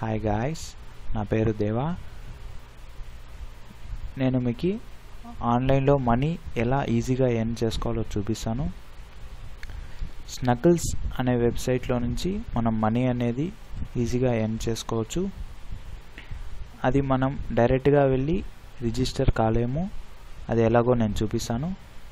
Hi guys నా పేరు దేవా నేను మీకు ఆన్లైన్లో మనీ ఎలా ఈజీగా ఎర్న్ చేసుకోవాలో చూపిస్తాను స్నకిల్స్ అనే వెబ్సైట్లో నుంచి మనం మనీ అనేది ఈజీగా ఎర్న్ చేసుకోవచ్చు అది మనం డైరెక్ట్గా వెళ్ళి రిజిస్టర్ కాలేము అది ఎలాగో నేను చూపిస్తాను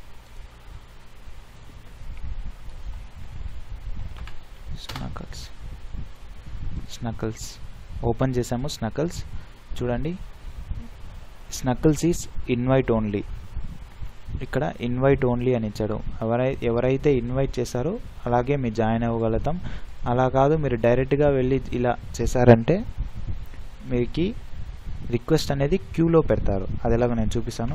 స్నకల్స్ స్నకల్స్ ఓపెన్ చేసాము స్నకల్స్ చూడండి స్నకల్స్ ఈస్ ఇన్వైట్ ఓన్లీ ఇక్కడ ఇన్వైట్ ఓన్లీ అని ఇచ్చాడు ఎవరై ఎవరైతే ఇన్వైట్ చేశారో అలాగే మీరు జాయిన్ అవ్వగలుగుతాం అలా కాదు మీరు డైరెక్ట్గా వెళ్ళి ఇలా చేశారంటే మీకు రిక్వెస్ట్ అనేది క్యూలో పెడతారు అది ఎలాగో నేను చూపిస్తాను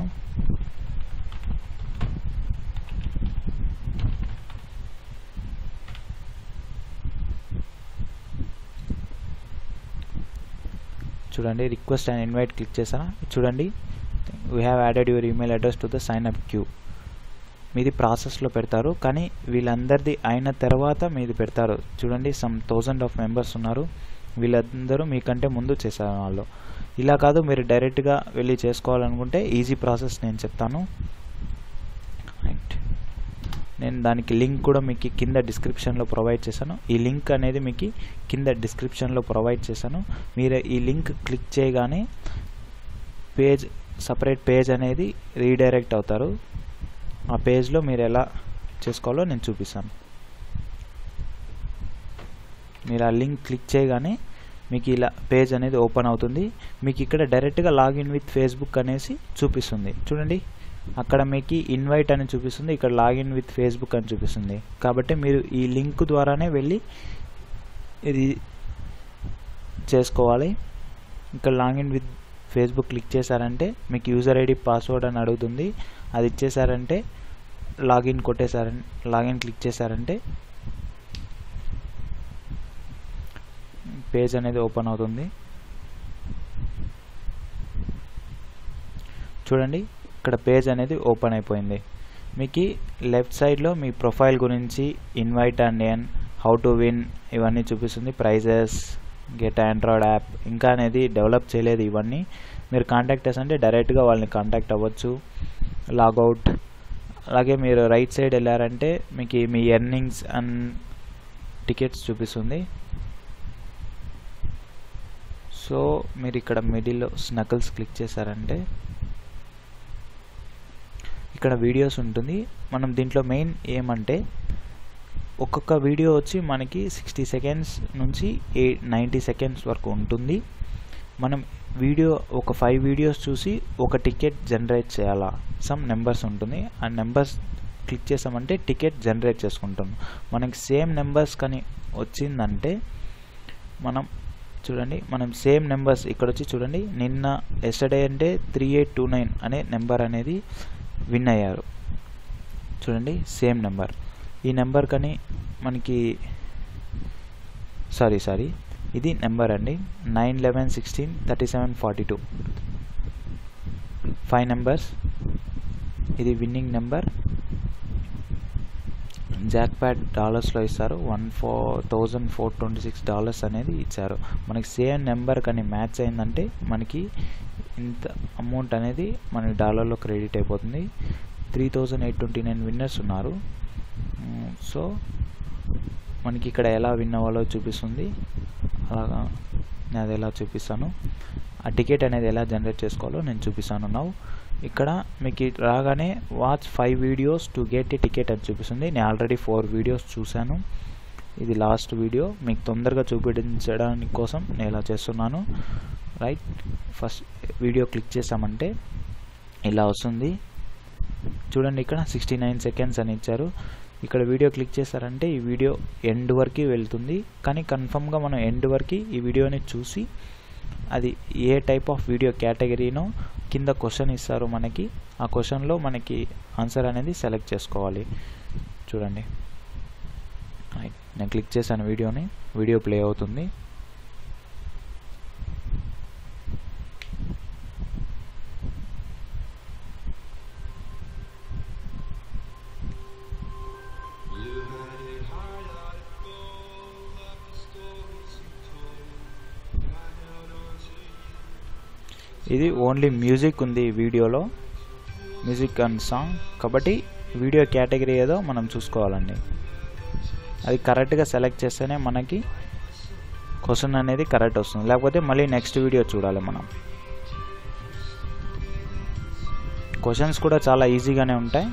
చూడండి రిక్వెస్ట్ అండ్ ఇన్వైట్ క్లిక్ చేసాను చూడండి we have added your email address to the sign up queue మీది ప్రాసెస్లో పెడతారు కానీ వీళ్ళందరిది అయిన తర్వాత మీది పెడతారు చూడండి సమ్ థౌజండ్ ఆఫ్ మెంబర్స్ ఉన్నారు వీళ్ళందరూ మీకంటే ముందు చేశారు వాళ్ళు ఇలా కాదు మీరు డైరెక్ట్గా వెళ్ళి చేసుకోవాలనుకుంటే ఈజీ ప్రాసెస్ నేను చెప్తాను రైట్ నేను దానికి లింక్ కూడా మీకు కింద డిస్క్రిప్షన్లో ప్రొవైడ్ చేశాను ఈ లింక్ అనేది మీకు కింద డిస్క్రిప్షన్లో ప్రొవైడ్ చేశాను మీరు ఈ లింక్ క్లిక్ చేయగానే పేజ్ సపరేట్ పేజ్ అనేది రీడైరెక్ట్ అవుతారు ఆ పేజ్లో మీరు ఎలా చేసుకోవాలో నేను చూపిస్తాను మీరు ఆ లింక్ క్లిక్ చేయగానే మీకు ఇలా పేజ్ అనేది ఓపెన్ అవుతుంది మీకు ఇక్కడ డైరెక్ట్గా లాగిన్ విత్ ఫేస్బుక్ అనేసి చూపిస్తుంది చూడండి అక్కడ మీకు ఇన్వైట్ అని చూపిస్తుంది ఇక్కడ లాగిన్ విత్ ఫేస్బుక్ అని చూపిస్తుంది కాబట్టి మీరు ఈ లింక్ ద్వారానే వెళ్ళి ఇది చేసుకోవాలి ఇక్కడ లాగిన్ విత్ ఫేస్బుక్ క్లిక్ చేశారంటే మీకు యూజర్ ఐడి పాస్వర్డ్ అని అడుగుతుంది అది ఇచ్చేసారంటే లాగిన్ కొట్టేశారంటే లాగిన్ క్లిక్ చేశారంటే పేజ్ అనేది ఓపెన్ అవుతుంది చూడండి ఇక్కడ పేజ్ అనేది ఓపెన్ అయిపోయింది మీకు లెఫ్ట్ సైడ్లో మీ ప్రొఫైల్ గురించి invite and earn how to win ఇవన్నీ చూపిస్తుంది ప్రైజెస్ గెట్ ఆండ్రాయిడ్ యాప్ ఇంకా అనేది డెవలప్ చేయలేదు ఇవన్నీ మీరు కాంటాక్ట్ అంటే డైరెక్ట్గా వాళ్ళని కాంటాక్ట్ అవ్వచ్చు లాగౌట్ అలాగే మీరు రైట్ సైడ్ వెళ్ళారంటే మీకు మీ ఎర్నింగ్స్ అండ్ టికెట్స్ చూపిస్తుంది సో మీరు ఇక్కడ మిడిల్లో స్నకల్స్ క్లిక్ చేశారంటే ఇక్కడ వీడియోస్ ఉంటుంది మనం దీంట్లో మెయిన్ ఏమంటే ఒక్కొక్క వీడియో వచ్చి మనకి సిక్స్టీ సెకండ్స్ నుంచి ఏ నైంటీ సెకండ్స్ వరకు ఉంటుంది మనం వీడియో ఒక ఫైవ్ వీడియోస్ చూసి ఒక టికెట్ జనరేట్ చేయాలా సమ్ నెంబర్స్ ఉంటుంది ఆ నెంబర్స్ క్లిక్ చేసామంటే టికెట్ జనరేట్ చేసుకుంటాం మనకి సేమ్ నెంబర్స్ కానీ వచ్చిందంటే మనం చూడండి మనం సేమ్ నెంబర్స్ ఇక్కడ వచ్చి చూడండి నిన్న ఎస్టర్డే అంటే త్రీ ఎయిట్ టూ నైన్ అనే నెంబర్ అనేది విన్ అయ్యారు చూడండి సేమ్ నెంబర్ ఈ నెంబర్ కానీ మనకి సారీ సారీ ఇది నెంబర్ అండి nine eleven sixteen thirty seven forty two five numbers ఇది విన్నింగ్ నెంబర్ జాక్ ప్యాడ్ డాలర్స్లో ఇస్తారు one four thousand four twenty six dollars అనేది ఇచ్చారు మనకి సేమ్ నెంబర్ కానీ మ్యాచ్ అయిందంటే మనకి ఇంత అమౌంట్ అనేది మన డాలర్లో క్రెడిట్ అయిపోతుంది three thousand eight twenty nine winners ఉన్నారు సో మనకి ఇక్కడ ఎలా విన్ అవ్వాలో చూపిస్తుంది అలాగా నేను అది ఎలా చూపిస్తాను ఆ టికెట్ అనేది ఎలా జనరేట్ చేసుకోవాలో నేను చూపిస్తాను నవ్వు ఇక్కడ మీకు రాగానే watch five videos to get a ticket అని చూపిస్తుంది నేను ఆల్రెడీ ఫోర్ వీడియోస్ చూశాను ఇది లాస్ట్ వీడియో మీకు తొందరగా చూపించడానికి కోసం నేను ఇలా చేస్తున్నాను రైట్ ఫస్ట్ వీడియో క్లిక్ చేసామంటే ఇలా వస్తుంది చూడండి ఇక్కడ సిక్స్టీ నైన్ సెకండ్స్ అని ఇచ్చారు ఇక్కడ వీడియో క్లిక్ చేశారంటే ఈ వీడియో ఎండ్ వరకు వెళ్తుంది కానీ కన్ఫర్మ్గా మనం ఎండ్ వరకు ఈ వీడియోని చూసి అది ఏ టైప్ ఆఫ్ వీడియో కేటగిరీనో కింద క్వశ్చన్ ఇస్తారు మనకి ఆ క్వశ్చన్లో మనకి ఆన్సర్ అనేది సెలెక్ట్ చేసుకోవాలి చూడండి నేను క్లిక్ చేశాను వీడియోని వీడియో ప్లే అవుతుంది You had it hard, I'd go like the stories you told. ఇది ఓన్లీ మ్యూజిక్ ఉంది ఈ వీడియోలో మ్యూజిక్ అండ్ సాంగ్ కాబట్టి వీడియో కేటగిరీ ఏదో మనం చూసుకోవాలండి అది కరెక్ట్గా సెలెక్ట్ చేస్తేనే మనకి క్వశ్చన్ అనేది కరెక్ట్ వస్తుంది లేకపోతే మళ్ళీ నెక్స్ట్ వీడియో చూడాలి మనం క్వశ్చన్స్ కూడా చాలా ఈజీగానే ఉంటాయి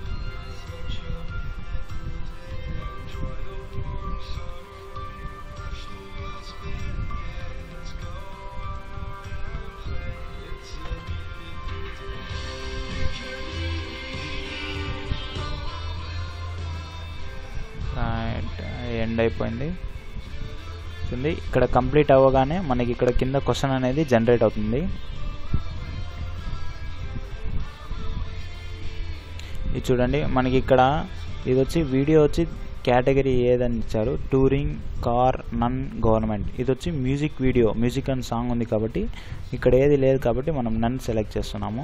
ఎండ్ అయిపోయింది చూడండి ఇక్కడ కంప్లీట్ అవ్వగానే మనకి ఇక్కడ కింద క్వశ్చన్ అనేది జనరేట్ అవుతుంది ఇది చూడండి మనకి ఇక్కడ ఇది వచ్చి వీడియో వచ్చి కేటగిరీ ఏదని ఇచ్చారు టూరింగ్ కార్ నన్ గవర్నమెంట్ ఇది వచ్చి music video music and song ఉంది కాబట్టి ఇక్కడ ఏది లేదు కాబట్టి మనం నన్ సెలెక్ట్ చేస్తున్నాము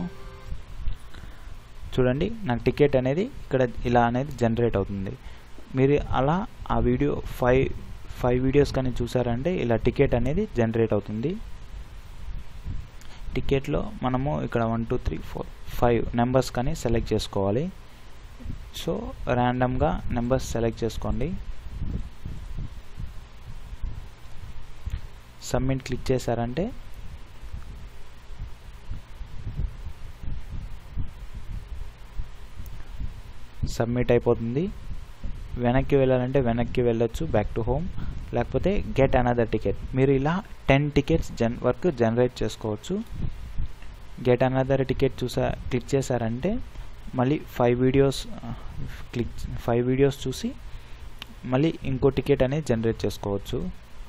చూడండి నాకు టికెట్ అనేది ఇక్కడ ఇలా అనేది జనరేట్ అవుతుంది మీరు అలా ఆ వీడియో ఫైవ్ ఫైవ్ వీడియోస్ కానీ చూసారంటే ఇలా టికెట్ అనేది జనరేట్ అవుతుంది టికెట్లో మనము ఇక్కడ one two three four five numbers కానీ సెలెక్ట్ చేసుకోవాలి సో ర్యాండమ్గా నెంబర్స్ సెలెక్ట్ చేసుకోండి సబ్మిట్ క్లిక్ చేశారంటే సబ్మిట్ అయిపోతుంది వెనక్కి వెళ్ళాలంటే వెనక్కి వెళ్ళొచ్చు బ్యాక్ టు హోమ్ లేకపోతే గెట్ అనదర్ టికెట్ మీరు ఇలా టెన్ టికెట్స్ జన్ వరకు జనరేట్ చేసుకోవచ్చు గెట్ అనదర్ టికెట్ చూసా క్లిక్ చేశారంటే మళ్ళీ five videos click five videos చూసి మళ్ళీ ఇంకో టికెట్ అనేది జనరేట్ చేసుకోవచ్చు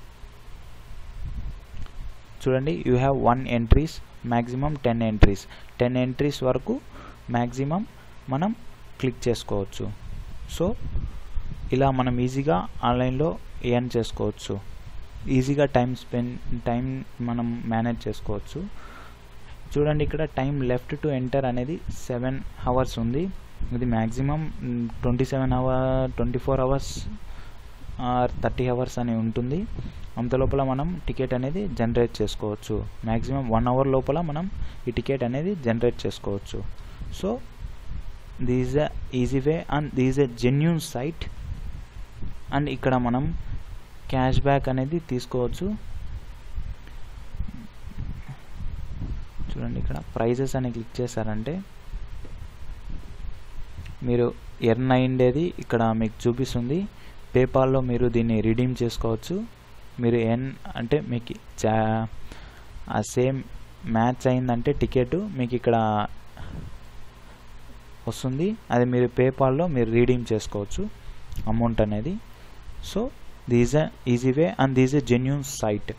చూడండి you have one entries maximum ten entries ten entries వరకు మ్యాక్సిమం మనం క్లిక్ చేసుకోవచ్చు సో ఇలా మనం ఈజీగా ఆన్లైన్లో ఎర్న్ చేసుకోవచ్చు ఈజీగా టైం స్పెండ్ టైం మనం మేనేజ్ చేసుకోవచ్చు చూడండి ఇక్కడ టైం లెఫ్ట్ టు ఎంటర్ అనేది సెవెన్ అవర్స్ ఉంది ఇది maximum twenty seven hour twenty four hours or thirty hours అని ఉంటుంది అంత లోపల మనం టికెట్ అనేది జనరేట్ చేసుకోవచ్చు మ్యాక్సిమం వన్ అవర్ లోపల మనం ఈ టికెట్ అనేది జనరేట్ చేసుకోవచ్చు so this a easy way and this a genuine site and ఇక్కడ మనం క్యాష్ బ్యాక్ అనేది తీసుకోవచ్చు చూడండి ఇక్కడ ప్రైజెస్ అని క్లిక్ చేశారంటే మీరు ఎర్న్ అయిండేది ఇక్కడ మీకు చూపిస్తుంది పేపాల్లో మీరు దీన్ని రిడీమ్ చేసుకోవచ్చు మీరు ఎన్ అంటే మీకు ఆ సేమ్ మ్యాచ్ అయిందంటే టికెట్ మీకు ఇక్కడ వస్తుంది అది మీరు పేపాల్లో మీరు రీడీమ్ చేసుకోవచ్చు అమౌంట్ అనేది so this a easy way and this a genuine site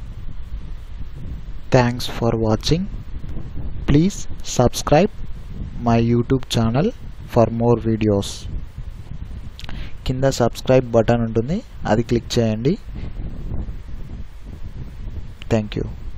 Thanks for watching. Please subscribe my YouTube channel for more videos. కింద సబ్స్క్రైబ్ బటన్ ఉంటుంది అది క్లిక్ చేయండి థ్యాంక్ యూ